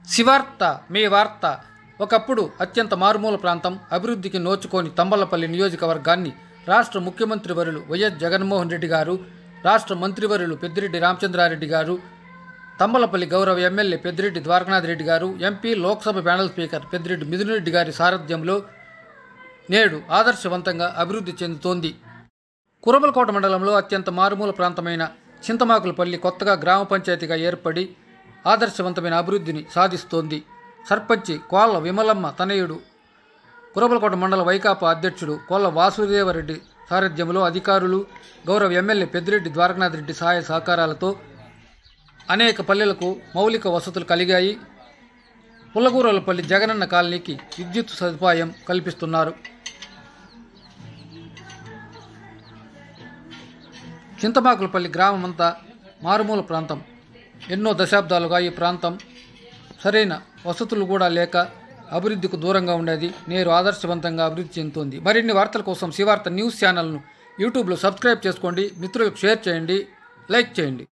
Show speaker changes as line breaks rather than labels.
శివార్త మీ వార్త ఒకప్పుడు అత్యంత మారుమూల ప్రాంతం అభివృద్ధికి నోచుకోని తంబలపల్లి నియోజకవర్గాన్ని రాష్ట్ర ముఖ్యమంత్రి వరులు వైఎస్ జగన్మోహన్ రెడ్డి గారు రాష్ట్ర మంత్రివర్యులు పెద్దిరెడ్డి రామచంద్రారెడ్డి గారు తంబలపల్లి గౌరవ ఎమ్మెల్యే పెద్దిరెడ్డి ద్వారకనాథ్ రెడ్డి గారు MP Lok Sabha panel speaker Peddireddy Mithun Reddy గారి సారథ్యంలో నేడు ఆదర్శవంతంగా అభివృద్ధి చెందుతోంది కురబలకోట మండలంలో అత్యంత మారుమూల ప్రాంతమైన చింతమాకులపల్లి కొత్తగా గ్రామ పంచాయతీగా ఏర్పడి ఆదర్శవంతమైన అభివృద్ధిని సాధిస్తోంది సర్పంచి కోళ్ల విమలమ్మ తనయుడు కురబలకోట మండల వైకాపా అధ్యక్షుడు కోళ్ల వాసుదేవరెడ్డి సారథ్యంలో అధికారులు గౌరవ ఎమ్మెల్యే పెద్దిరెడ్డి ద్వారకనాథ్ రెడ్డి సహాయ సహకారాలతో అనేక పల్లెలకు మౌలిక వసతులు కలిగాయి పుల్లగూరలపల్లి జగనన్న కాలనీకి విద్యుత్ సదుపాయం కల్పిస్తున్నారు చింతమాకులపల్లి గ్రామం అంతా మారుమూల ప్రాంతం ఎన్నో దశాబ్దాలుగా ఈ ప్రాంతం సరైన వసతులు కూడా లేక అభివృద్ధికి దూరంగా ఉండేది నేరు ఆదర్శవంతంగా అభివృద్ధి చెందుతోంది మరిన్ని వార్తల కోసం శివార్త న్యూస్ ఛానల్ను యూట్యూబ్లో సబ్స్క్రైబ్ చేసుకోండి మిత్రులకు షేర్ చేయండి లైక్ చేయండి